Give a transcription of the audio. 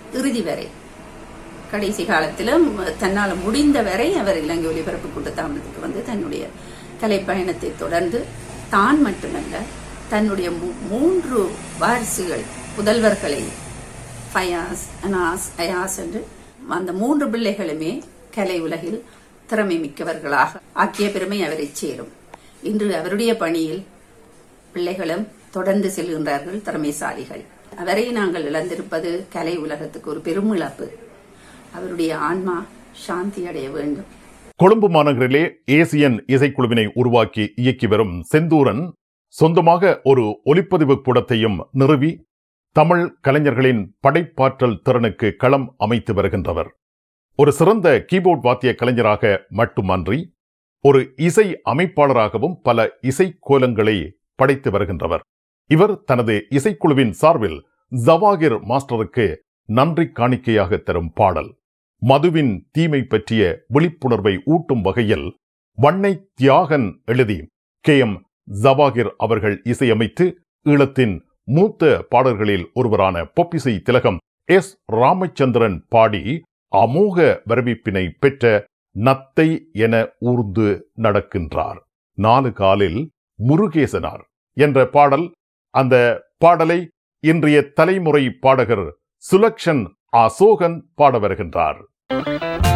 இறுதி வரை கடைசி காலத்திலும் தன்னால் முடிந்த வரை அவர் இலங்கை ஒலிபரப்பு கூட்டத்தாமதத்துக்கு வந்து தன்னுடைய கலைப்பயணத்தை தொடர்ந்து தான் மட்டுமல்ல தன்னுடைய மூ- மூன்று வாரிசுகள் புதல்வர்களை ஃபயாஸ் அனாஸ் அயாஸ் என்று அந்த மூன்று பிள்ளைகளுமே கலை உலகில் திறமை மிக்கவர்களாக ஆக்கிய பெருமை அவரை சேரும் இன்று அவருடைய பணியில் பிள்ளைகளும் தொடர்ந்து செல்கின்றார்கள் திறமைசாலிகள் அவரை நாங்கள் இழந்திருப்பது கலை உலகத்துக்கு ஒரு பெரும் இழப்பு அவருடைய ஆன்மா சாந்தி அடைய வேண்டும் கொழும்பு மாநகரிலே ஏசியன் இசைக்குழுவினை உருவாக்கி இயக்கி வரும் செந்தூரன் சொந்தமாக ஒரு ஒலிப்பதிவு கூடத்தையும் நிறுவி தமிழ் கலைஞர்களின் படைப்பாற்றல் திறனுக்கு களம் அமைத்து வருகின்றவர் ஒரு சிறந்த கீபோர்ட் வாத்திய கலைஞராக மட்டுமன்றி ஒரு இசை அமைப்பாளராகவும் பல இசை கோலங்களை படைத்து வருகின்றவர் இவர் தனது இசைக்குழுவின் சார்பில் ஜவாகிர் மாஸ்டருக்கு நன்றி காணிக்கையாக தரும் பாடல் மதுவின் தீமை பற்றிய விழிப்புணர்வை ஊட்டும் வகையில் வண்ணை தியாகன் எழுதி கே எம் ஜவாகிர் அவர்கள் இசையமைத்து ஈழத்தின் மூத்த பாடல்களில் ஒருவரான பொப்பிசை திலகம் எஸ் ராமச்சந்திரன் பாடி அமோக வரவேற்பினை பெற்ற நத்தை என ஊர்ந்து நடக்கின்றார் நாலு காலில் முருகேசனார் என்ற பாடல் அந்த பாடலை இன்றைய தலைமுறை பாடகர் சுலக்ஷன் அசோகன் பாட வருகின்றார்